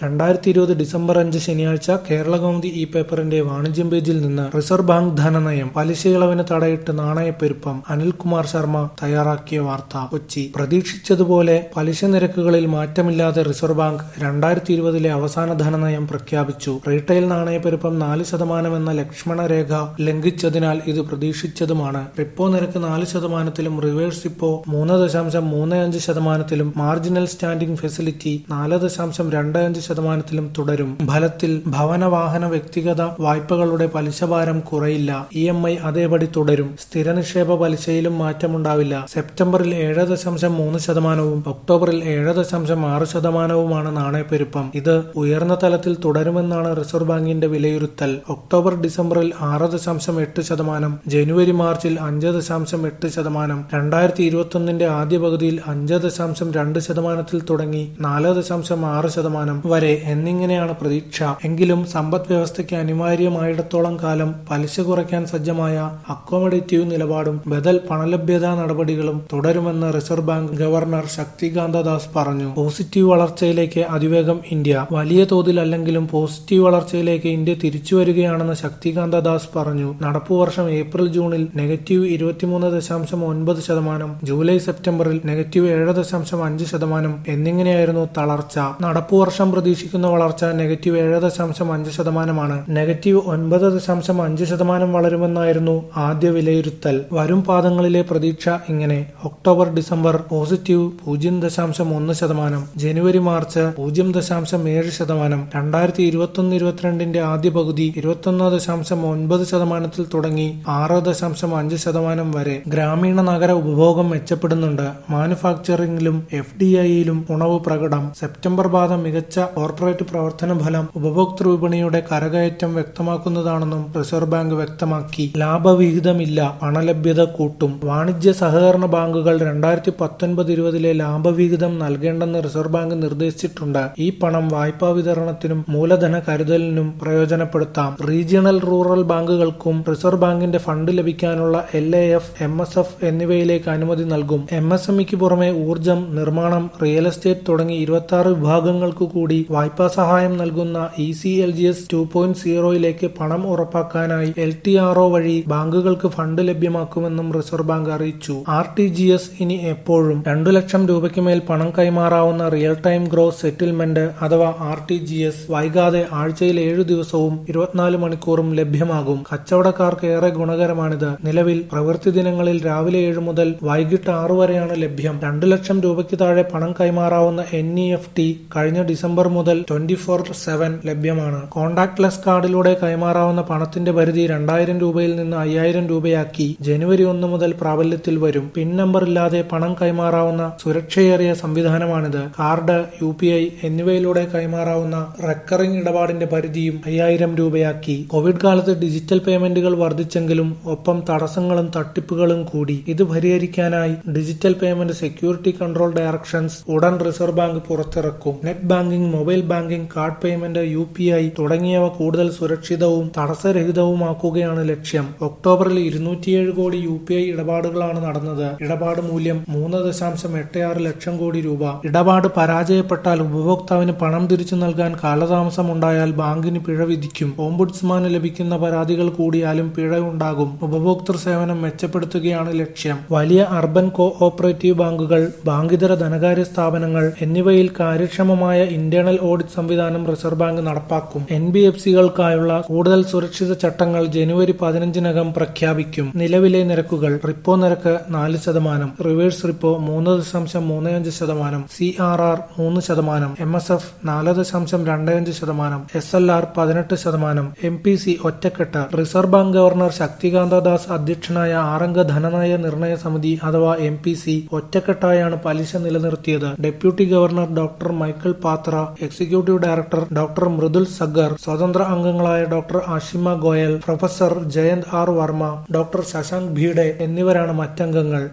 രണ്ടായിരത്തി ഇരുപത് ഡിസംബർ അഞ്ച് ശനിയാഴ്ച കേരളകൗമുദി ഈ പേപ്പറിന്റെ വാണിജ്യം പേജിൽ നിന്ന് റിസർവ് ബാങ്ക് ധനനയം പലിശയിളവിന് തടയിട്ട് നാണയപ്പെരുപ്പം അനിൽകുമാർ ശർമ്മ തയ്യാറാക്കിയ വാർത്ത കൊച്ചി പ്രതീക്ഷിച്ചതുപോലെ പലിശ നിരക്കുകളിൽ മാറ്റമില്ലാതെ റിസർവ് ബാങ്ക് രണ്ടായിരത്തി ഇരുപതിലെ അവസാന ധനനയം പ്രഖ്യാപിച്ചു റീറ്റെയിൽ നാണയപ്പെരുപ്പം നാല് ശതമാനം എന്ന ലക്ഷ്മണരേഖ ലംഘിച്ചതിനാൽ ഇത് പ്രതീക്ഷിച്ചതുമാണ് റിപ്പോ നിരക്ക് നാല് ശതമാനത്തിലും റിവേഴ്സ് റിപ്പോ മൂന്ന് ദശാംശം മൂന്ന് അഞ്ച് ശതമാനത്തിലും മാർജിനൽ സ്റ്റാൻഡിംഗ് ഫെസിലിറ്റി നാല് ദശാംശം രണ്ട് അഞ്ച് ശതമാനത്തിലും തുടരും ഫലത്തിൽ ഭവന വാഹന വ്യക്തിഗത വായ്പകളുടെ പലിശഭാരം കുറയില്ല ഇ എം ഐ അതേപടി തുടരും സ്ഥിര നിക്ഷേപ പലിശയിലും മാറ്റമുണ്ടാവില്ല സെപ്റ്റംബറിൽ ഏഴ് ദശാംശം മൂന്ന് ശതമാനവും ഒക്ടോബറിൽ ഏഴ് ദശാംശം ആറ് ശതമാനവുമാണ് നാണയപ്പെരുപ്പം ഇത് ഉയർന്ന തലത്തിൽ തുടരുമെന്നാണ് റിസർവ് ബാങ്കിന്റെ വിലയിരുത്തൽ ഒക്ടോബർ ഡിസംബറിൽ ആറ് ദശാംശം എട്ട് ശതമാനം ജനുവരി മാർച്ചിൽ അഞ്ച് ദശാംശം എട്ട് ശതമാനം രണ്ടായിരത്തി ഇരുപത്തൊന്നിന്റെ ആദ്യ പകുതിയിൽ അഞ്ച് ദശാംശം രണ്ട് ശതമാനത്തിൽ തുടങ്ങി നാല് ദശാംശം ആറ് ശതമാനം വരെ എന്നിങ്ങനെയാണ് പ്രതീക്ഷ എങ്കിലും സമ്പദ് വ്യവസ്ഥയ്ക്ക് അനിവാര്യമായിടത്തോളം കാലം പലിശ കുറയ്ക്കാൻ സജ്ജമായ അക്കോമഡേറ്റീവ് നിലപാടും ബദൽ പണലഭ്യതാ നടപടികളും തുടരുമെന്ന് reserve bank governor Shaktikanta Das പറഞ്ഞു പോസിറ്റീവ് വളർച്ചയിലേക്ക് അതിവേഗം ഇന്ത്യ വലിയ തോതിലല്ലെങ്കിലും പോസിറ്റീവ് വളർച്ചയിലേക്ക് ഇന്ത്യ തിരിച്ചുവരികയാണെന്ന് ശക്തികാന്ത ദാസ് പറഞ്ഞു നടപ്പുവർഷം ഏപ്രിൽ ജൂണിൽ നെഗറ്റീവ് ഇരുപത്തിമൂന്ന് ദശാംശം ഒൻപത് ശതമാനം ജൂലൈ സെപ്റ്റംബറിൽ നെഗറ്റീവ് ഏഴ് ദശാംശം അഞ്ച് ശതമാനം എന്നിങ്ങനെയായിരുന്നു തളർച്ച നടപ്പുവർഷം പ്രതീക്ഷിക്കുന്ന വളർച്ച നെഗറ്റീവ് ഏഴ് ദശാംശം അഞ്ച് ശതമാനമാണ് നെഗറ്റീവ് ഒൻപത് ദശാംശം അഞ്ച് ശതമാനം വളരുമെന്നായിരുന്നു ആദ്യ വിലയിരുത്തൽ വരും പാദങ്ങളിലെ പ്രതീക്ഷ ഇങ്ങനെ ഒക്ടോബർ ഡിസംബർ പോസിറ്റീവ് പൂജ്യം ദശാംശം ഒന്ന് ശതമാനം ജനുവരി മാർച്ച് പൂജ്യം ദശാംശം ഏഴ് ശതമാനം രണ്ടായിരത്തി ഇരുപത്തൊന്ന് ഇരുപത്തിരണ്ടിന്റെ ആദ്യ പകുതി ഇരുപത്തൊന്ന് ദശാംശം ഒൻപത് ശതമാനത്തിൽ തുടങ്ങി ആറ് ദശാംശം അഞ്ച് ശതമാനം വരെ ഗ്രാമീണ നഗര ഉപഭോഗം മെച്ചപ്പെടുന്നുണ്ട് മാനുഫാക്ചറിംഗിലും എഫ് ഡി ഐയിലും ഉണവ് പ്രകടം സെപ്റ്റംബർ പാദം മികച്ച കോർപ്പറേറ്റ് പ്രവർത്തന ഫലം ഉപഭോക്തൃ വിപണിയുടെ കരകയറ്റം വ്യക്തമാക്കുന്നതാണെന്നും റിസർവ് ബാങ്ക് വ്യക്തമാക്കി ലാഭവിഹിതമില്ല പണലഭ്യത കൂട്ടും വാണിജ്യ സഹകരണ ബാങ്കുകൾ രണ്ടായിരത്തി പത്തൊൻപത് ഇരുപതിലെ ലാഭവിഹിതം നൽകേണ്ടെന്ന് റിസർവ് ബാങ്ക് നിർദ്ദേശിച്ചിട്ടുണ്ട് ഈ പണം വായ്പാ വിതരണത്തിനും മൂലധന കരുതലിനും പ്രയോജനപ്പെടുത്താം റീജിയണൽ റൂറൽ ബാങ്കുകൾക്കും റിസർവ് ബാങ്കിന്റെ ഫണ്ട് ലഭിക്കാനുള്ള L A F M S F എന്നിവയിലേക്ക് അനുമതി നൽകും എം എസ് എം ഇക്ക് പുറമെ ഊർജം നിർമ്മാണം റിയൽ എസ്റ്റേറ്റ് തുടങ്ങി ഇരുപത്തി ആറ് വിഭാഗങ്ങൾക്ക് കൂടി വായ്പാ സഹായം നൽകുന്ന E C L G S two point സീറോയിലേക്ക് പണം ഉറപ്പാക്കാനായി എൽ ടി ആർ ഒ വഴി ബാങ്കുകൾക്ക് ഫണ്ട് ലഭ്യമാക്കുമെന്നും റിസർവ് ബാങ്ക് അറിയിച്ചു ആർ ടി ജി എസ് ഇനി എപ്പോഴും രണ്ടു ലക്ഷം രൂപയ്ക്ക് മേൽ പണം കൈമാറാവുന്ന റിയൽ ടൈം ഗ്രോസ് സെറ്റിൽമെന്റ് അഥവാ ആർ ടി ജി എസ് വൈകാതെ ആഴ്ചയിൽ ഏഴു ദിവസവും ഇരുപത്തിനാല് മണിക്കൂറും ലഭ്യമാകും കച്ചവടക്കാർക്ക് ഏറെ ഗുണകരമാണിത് നിലവിൽ പ്രവൃത്തി ദിനങ്ങളിൽ രാവിലെ ഏഴ് മുതൽ വൈകിട്ട് ആറു വരെയാണ് ലഭ്യം രണ്ടു ലക്ഷം രൂപയ്ക്ക് താഴെ പണം കൈമാറാവുന്ന എൻ ഇ എഫ് ടി കഴിഞ്ഞ ഡിസംബർ മുതൽ ട്വന്റി ഫോർ സെവൻ ലഭ്യമാണ് കോൺടാക്ട്ലെസ് കാർഡിലൂടെ കൈമാറാവുന്ന പണത്തിന്റെ പരിധി രണ്ടായിരം രൂപയിൽ നിന്ന് അയ്യായിരം രൂപയാക്കി ജനുവരി ഒന്ന് മുതൽ പ്രാബല്യത്തിൽ വരും പിൻ നമ്പർ ഇല്ലാതെ പണം കൈമാറാവുന്ന സുരക്ഷയേറിയ സംവിധാനമാണിത് കാർഡ് യു പി ഐ എന്നിവയിലൂടെ കൈമാറാവുന്ന റെക്കറിംഗ് ഇടപാടിന്റെ പരിധിയും അയ്യായിരം രൂപയാക്കി കോവിഡ് കാലത്ത് ഡിജിറ്റൽ പേയ്മെന്റുകൾ വർദ്ധിച്ചെങ്കിലും ഒപ്പം തടസ്സങ്ങളും തട്ടിപ്പുകളും കൂടി ഇത് പരിഹരിക്കാനായി digital payment security control directions ഉടൻ റിസർവ് ബാങ്ക് പുറത്തിറക്കും net banking mobile banking card payment U P I തുടങ്ങിയവ കൂടുതൽ സുരക്ഷിതവും തടസ്സരഹിതവുമാക്കുകയാണ് ലക്ഷ്യം ഒക്ടോബറിൽ ഇരുന്നൂറ്റിയേഴ് കോടി യു പി ഐ ഇടപാടുകളാണ് നടന്നത് ഇടപാട് മൂല്യം മൂന്ന് ദശാംശം എട്ട് ആറ് ലക്ഷം കോടി രൂപ ഇടപാട് പരാജയപ്പെട്ടാൽ ഉപഭോക്താവിന് പണം തിരിച്ചു നൽകാൻ കാലതാമസം ഉണ്ടായാൽ ബാങ്കിന് പിഴ വിധിക്കും ഓംബുഡ്സ്മാന് ലഭിക്കുന്ന പരാതികൾ കൂടിയാലും പിഴ ഉണ്ടാകും ഉപഭോക്തൃ സേവനം മെച്ചപ്പെടുത്തുകയാണ് ലക്ഷ്യം വലിയ അർബൻ കോ ഓപ്പറേറ്റീവ് ബാങ്കുകൾ ബാങ്കിതര ധനകാര്യ സ്ഥാപനങ്ങൾ എന്നിവയിൽ കാര്യക്ഷമമായ ഇന്റേണൽ ഓഡിറ്റ് സംവിധാനം റിസർവ് ബാങ്ക് നടപ്പാക്കും എൻ ബി എഫ് സികൾക്കായുള്ള കൂടുതൽ സുരക്ഷിത ചട്ടങ്ങൾ ജനുവരി പതിനഞ്ചിനകം പ്രഖ്യാപിക്കും നിലവിലെ നിരക്കുകൾ റിപ്പോ നിരക്ക് നാല് ശതമാനം റിവേഴ്സ് റിപ്പോ മൂന്ന് ദശാംശം മൂന്ന് അഞ്ച് ശതമാനം സി ആർ ആർ മൂന്ന് ശതമാനം എം എസ് എഫ് നാല് ദശാംശം രണ്ട് അഞ്ച് ശതമാനം എസ് എൽ ആർ പതിനെട്ട് ശതമാനം എം പി സി ഒറ്റക്കെട്ട് reserve bank governor Shaktikanta Das അധ്യക്ഷനായ ആറംഗ ധനനയ നിർണയ സമിതി അഥവാ എം പി സി ഒറ്റക്കെട്ടായാണ് പലിശ നിലനിർത്തിയത് deputy governor doctor Michael Patra executive director doctor Mridul Saggar സ്വതന്ത്ര അംഗങ്ങളായ doctor Ashima Goyal professor Jayanth R Varma doctor Shashank Bhide എന്നിവരാണ് മറ്റംഗങ്ങൾ